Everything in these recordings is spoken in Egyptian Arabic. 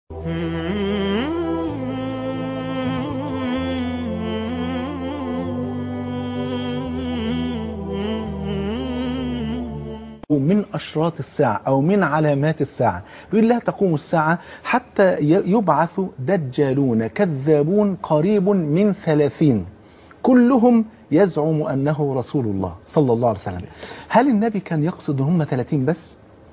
من أشراط الساعة أو من علامات الساعة بيقول لا تقوم الساعة حتى يبعث دجالون كذابون قريب من ثلاثين كلهم يزعم أنه رسول الله صلى الله عليه وسلم هل النبي كان يقصد هم 30 بس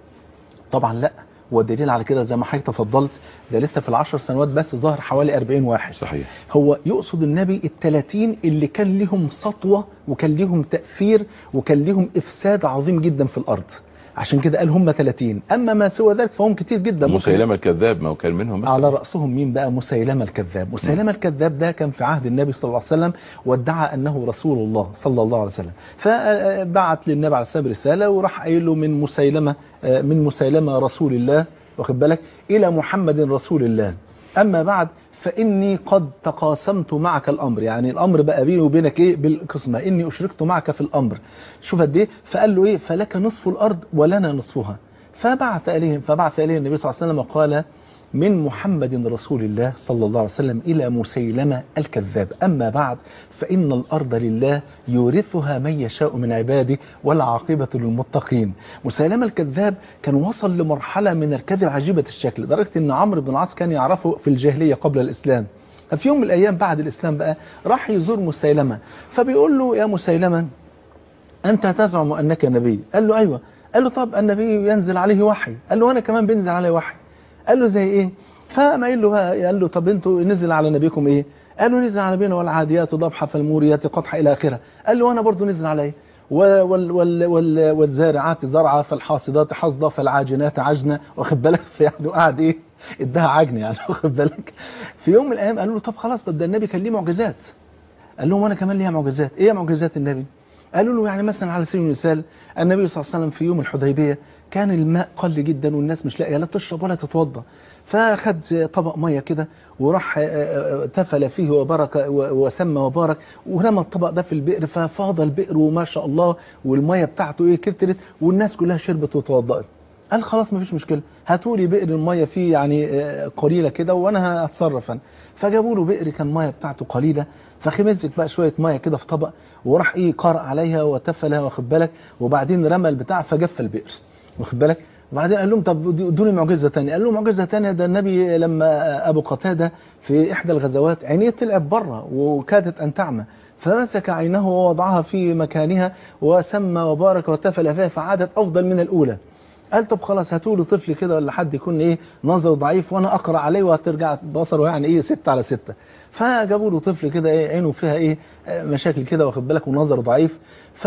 طبعا لا والدليل على كده زي ما حضرتك تفضلت ده لسه في العشر سنوات بس ظهر حوالي 40 واحد صحيح هو يقصد النبي التلاتين اللي كان لهم سطوة وكان لهم تأثير وكان لهم إفساد عظيم جدا في الأرض عشان كده قال هم 30 أما ما سوى ذلك فهم كتير جدا ممكن مسيلمة الكذاب ما هو كان منهم مثلا على رأسهم مين بقى مسيلمة الكذاب مسيلمة الكذاب ده كان في عهد النبي صلى الله عليه وسلم وادعى أنه رسول الله صلى الله عليه وسلم فبعت للنبي عليه السلام رسالة وراح قايل له من مسيلمة من مسيلمة رسول الله واخد بالك إلى محمد رسول الله أما بعد فإني قد تقاسمت معك الأمر يعني الأمر بقى بيني وبينك إيه بالقسمة إني أشركت معك في الأمر شوف قد إيه فقال له إيه فلك نصف الأرض ولنا نصفها فبعث إليهم فبعث إليه النبي صلى الله عليه وسلم وقال من محمد رسول الله صلى الله عليه وسلم إلى مسيلمة الكذاب أما بعد فإن الأرض لله يورثها من يشاء من عباده والعاقبة للمتقين مسيلمة الكذاب كان وصل لمرحلة من الكذب عجيبة الشكل لدرجة أن عمرو بن العاص كان يعرفه في الجاهلية قبل الإسلام في يوم من الأيام بعد الإسلام بقى راح يزور مسيلمة فبيقول له يا مسيلمة أنت تزعم أنك نبي قال له أيوة قال له طب النبي ينزل عليه وحي قال له أنا كمان بينزل عليه وحي قال له زي ايه فما قال له قال له طب انتوا نزل على نبيكم ايه قال له نزل على نبينا والعاديات ضبحا فالموريات قطحا الى اخره قال له انا برضو نزل عليه وال وال وال والزارعات زرعا فالحاصدات حصدا فالعاجنات عجنه واخد بالك يعني قاعد ايه اداها عجن يعني واخد بالك في يوم من الايام قالوا له طب خلاص طب ده النبي كان ليه معجزات قال لهم وانا كمان ليها معجزات ايه معجزات النبي قالوا له يعني مثلا على سبيل المثال النبي صلى الله عليه وسلم في يوم الحديبيه كان الماء قل جدا والناس مش لاقيه لا تشرب ولا تتوضا فاخد طبق ميه كده وراح تفل فيه وبارك وسمى وبارك ورمى الطبق ده في البئر ففاض البئر وما شاء الله والميه بتاعته ايه كترت والناس كلها شربت وتوضأت قال خلاص مفيش مشكله هاتوا لي بئر الميه فيه يعني قليله كده وانا هتصرف انا فجابوا له بئر كان ميه بتاعته قليله فخمزت بقى شويه ميه كده في طبق وراح ايه قرأ عليها وتفلها واخد بالك وبعدين رمى البتاع فجف البئر واخد بالك وبعدين قال لهم طب ادوني معجزه ثانيه قال له معجزه ثانيه ده النبي لما ابو قتاده في احدى الغزوات عينيه طلعت بره وكادت ان تعمى فمسك عينه ووضعها في مكانها وسمى وبارك وتفل فيها فعادت افضل من الاولى قال طب خلاص هاتوا له طفل كده ولا حد يكون ايه نظره ضعيف وانا اقرا عليه وهترجع بصره يعني ايه ستة على ستة فجابوا له طفل كده ايه عينه فيها ايه مشاكل كده واخد بالك ونظره ضعيف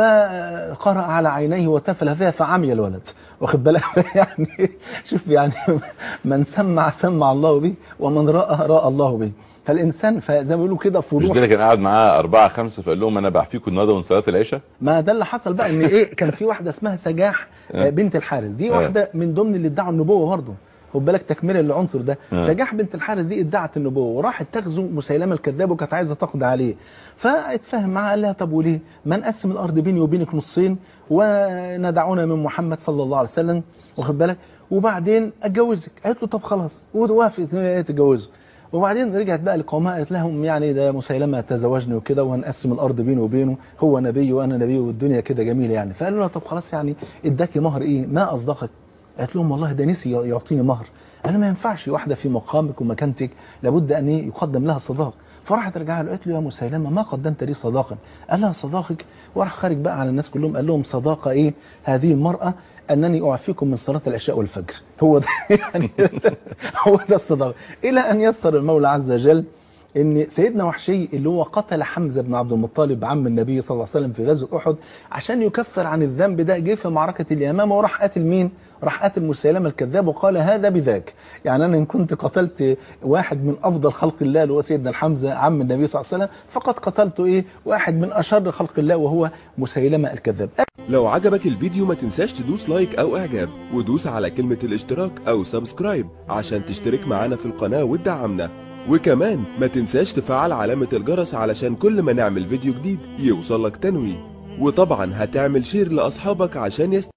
فقرأ على عينيه وتفل فيها فعمي الولد واخد بالك يعني شوف يعني من سمع سمع الله به ومن رأى رأى الله به فالإنسان فزي ما بيقولوا كده مش فروح ده كان قاعد معاه أربعة خمسة فقال لهم أنا بعفيكم النهارده من صلاة العشاء ما ده اللي حصل بقى ان ايه كان في واحده اسمها سجاح آه، بنت الحارث دي واحده من ضمن اللي ادعوا النبوه برضه خد بالك تكمله للعنصر ده آه. سجاح بنت الحارث دي ادعت النبوه وراحت تغزو مسيلمه الكذاب وكانت عايزه تقضي عليه فاتفاهم معاها قال لها طب وليه ما نقسم الارض بيني وبينك نصين وندعونا من محمد صلى الله عليه وسلم واخد بالك وبعدين اتجوزك قالت له طب خلاص ووافقت ان هي تتجوزه وبعدين رجعت بقى لقومها قالت لهم يعني ده مسيلمة تزوجني وكده وهنقسم الأرض بينه وبينه هو نبي وأنا نبي والدنيا كده جميلة يعني فقالوا لها طب خلاص يعني اداكي مهر إيه ما أصدقك قالت لهم والله ده نسي يعطيني مهر أنا ما ينفعش واحدة في مقامك ومكانتك لابد أن إيه يقدم لها صداق فراحت رجعها له قالت له يا مسيلمة ما قدمت لي صداقا قال لها صداقك وراح خارج بقى على الناس كلهم قال لهم صداقة إيه هذه المرأة أنني أعفيكم من صلاة العشاء والفجر هو ده يعني هو ده الصداقة إلى أن يسر المولى عز وجل ان سيدنا وحشي اللي هو قتل حمزة بن عبد المطلب عم النبي صلى الله عليه وسلم في غزوة أحد عشان يكفر عن الذنب ده جه في معركة اليمامة وراح قاتل مين راح قاتل مسيلمة الكذاب وقال هذا بذاك يعني أنا إن كنت قتلت واحد من أفضل خلق الله اللي هو سيدنا الحمزة عم النبي صلى الله عليه وسلم فقد قتلت إيه واحد من أشر خلق الله وهو مسيلمة الكذاب لو عجبك الفيديو ما تنساش تدوس لايك او اعجاب ودوس على كلمة الاشتراك او سبسكرايب عشان تشترك معانا في القناة وتدعمنا وكمان ما تنساش تفعل علامة الجرس علشان كل ما نعمل فيديو جديد يوصلك تنويه وطبعا هتعمل شير لاصحابك عشان يست...